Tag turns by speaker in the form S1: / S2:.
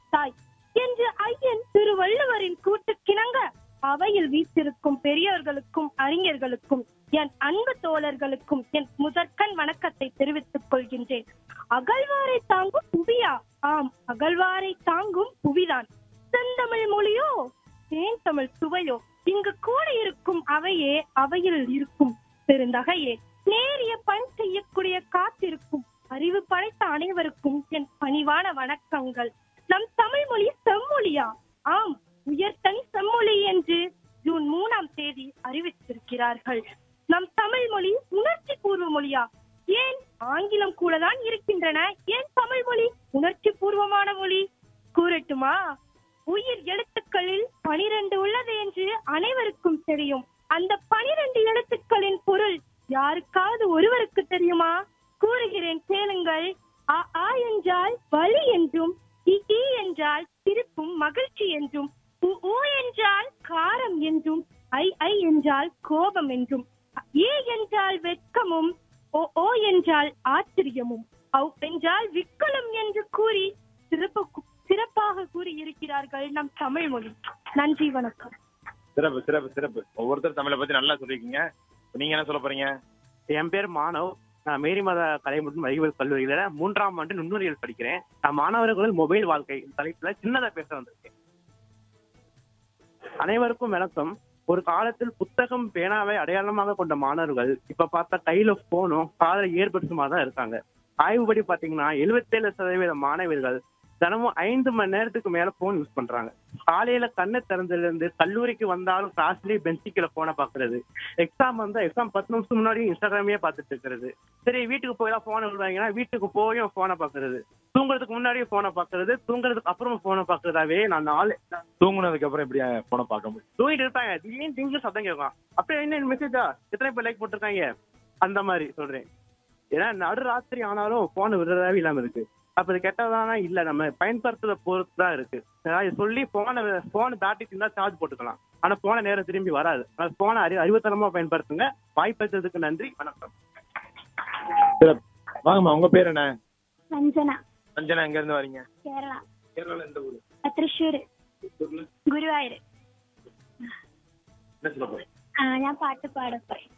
S1: தாய் என்று ஐயன் திருவள்ளுவரின் கூட்டுக்கிணங்க அவையில் வீற்றிருக்கும் பெரியவர்களுக்கும் அறிஞர்களுக்கும் என் அன்பு தோழர்களுக்கும் என் முதற்கண் வணக்கத்தை தெரிவித்துக் கொள்கின்றேன் அகழ்வாரை தாங்கும் புவியா ஆம் அகழ்வாரை தாங்கும் புவிதான் செந்தமிழ் மொழியோ தேன் தமிழ் சுவையோ இங்கு கூட இருக்கும் அவையே அவையில் இருக்கும் பெருந்தகையே நேரிய பண் செய்யக்கூடிய காத்திருக்கும் அறிவு படைத்த அனைவருக்கும் என் பணிவான வணக்கங்கள் நம் தமிழ் மொழி செம்மொழியா ஆம் உயர்தனி செம்மொழி என்று ஜூன் மூணாம் தேதி அறிவித்திருக்கிறார்கள் நம் தமிழ் மொழி உணர்ச்சி பூர்வ மொழியா ஏன் ஆங்கிலம் கூட தான் இருக்கின்றன ஏன் தமிழ் மொழி உணர்ச்சி பூர்வமான மொழி கூறட்டுமா உயிர் எழுத்துக்களில் பனிரெண்டு உள்ளது என்று அனைவருக்கும் தெரியும் அந்த பனிரெண்டு எழுத்துக்களின் பொருள் யாருக்காவது ஒருவருக்கு தெரியுமா கூறுகிறேன் கேளுங்கள் அ ஆ என்றால் வலி என்றும் இ ஈ என்றால் திருப்பும் மகிழ்ச்சி என்றும் உ ஊ என்றால் காரம் என்றும் ஐ ஐ என்றால் கோபம் என்றும் ஏ என்றால் வெட்கமும் ஓ ஓ என்றால் ஆச்சரியமும் அவ் என்றால் விக்கலும் என்று கூறி சிறப்பு சிறப்பாக கூறி இருக்கிறார்கள் நம் தமிழ் மொழி நன்றி வணக்கம்
S2: சிறப்பு சிறப்பு சிறப்பு ஒவ்வொருத்தரும் தமிழை பத்தி நல்லா சொல்லிருக்கீங்க இப்ப நீங்க என்ன சொல்ல போறீங்க
S3: என் பேர் மாணவ் நான் மேரி மத கலை மற்றும் அறிவியல் கல்லூரியில மூன்றாம் ஆண்டு நுண்ணுறியல் படிக்கிறேன் நான் மாணவர்கள் மொபைல் வாழ்க்கை தலைப்புல சின்னதா பேச வந்திருக்கேன் அனைவருக்கும் வணக்கம் ஒரு காலத்தில் புத்தகம் பேனாவை அடையாளமாக கொண்ட மாணவர்கள் இப்ப பார்த்தா கையில போனும் காதல ஏற்படுத்துமா தான் இருக்காங்க ஆய்வுபடி பாத்தீங்கன்னா 77% சதவீத மாணவர்கள் தினமும் ஐந்து மணி நேரத்துக்கு மேல போன் யூஸ் பண்றாங்க காலையில கண்ணை திறந்ததுல இருந்து கல்லூரிக்கு வந்தாலும் கிளாஸ்லயே பெஞ்சிக்கல போனை பாக்குறது எக்ஸாம் வந்தா எக்ஸாம் பத்து நிமிஷம் முன்னாடி இன்ஸ்டாகிராமே பார்த்துட்டு இருக்கிறது சரி வீட்டுக்கு போய் போனை விடுவாங்கன்னா வீட்டுக்கு போயும் போனை பாக்குறது தூங்குறதுக்கு முன்னாடியே போனை பாக்குறது தூங்குறதுக்கு அப்புறமா போனை பாக்குறதாவே நான் நாலு
S2: தூங்குனதுக்கு அப்புறம் எப்படி போன பார்க்க முடியும்
S3: தூங்கிட்டு இருப்பாங்க திடீர்னு திடீர்னு சத்தம் கேட்கும் அப்படியே என்ன மெசேஜா எத்தனை பேர் லைக் போட்டிருக்காங்க அந்த மாதிரி சொல்றேன் ஏன்னா நடு ராத்திரி ஆனாலும் போன் விடுறதாவே இல்லாம இருக்கு அப்ப இது கெட்டதானா இல்ல நம்ம பயன்படுத்துறத பொறுத்து தான் இருக்கு அதாவது சொல்லி போனை போனை தாட்டிட்டு இருந்தா சார்ஜ் போட்டுக்கலாம் ஆனா போன நேரம் திரும்பி வராது அதனால போனை அறி அறிவுத்தனமா பயன்படுத்துங்க வாய்ப்பளித்ததுக்கு நன்றி வணக்கம்
S2: சிறப்பு வாங்கம்மா உங்க பேர் என்ன
S1: சஞ்சனா
S2: அஞ்சனா எங்க இருந்து வரீங்க
S1: கேரளா
S2: கேரளால எந்த ஊரு
S1: തൃശ്ശൂര്
S2: ஊர்ல
S1: ഗുരുവായൂര്
S2: என்ன சொல்ல போறீங்க
S1: ആ ഞാൻ പാട്ട് പാടപ്പോയി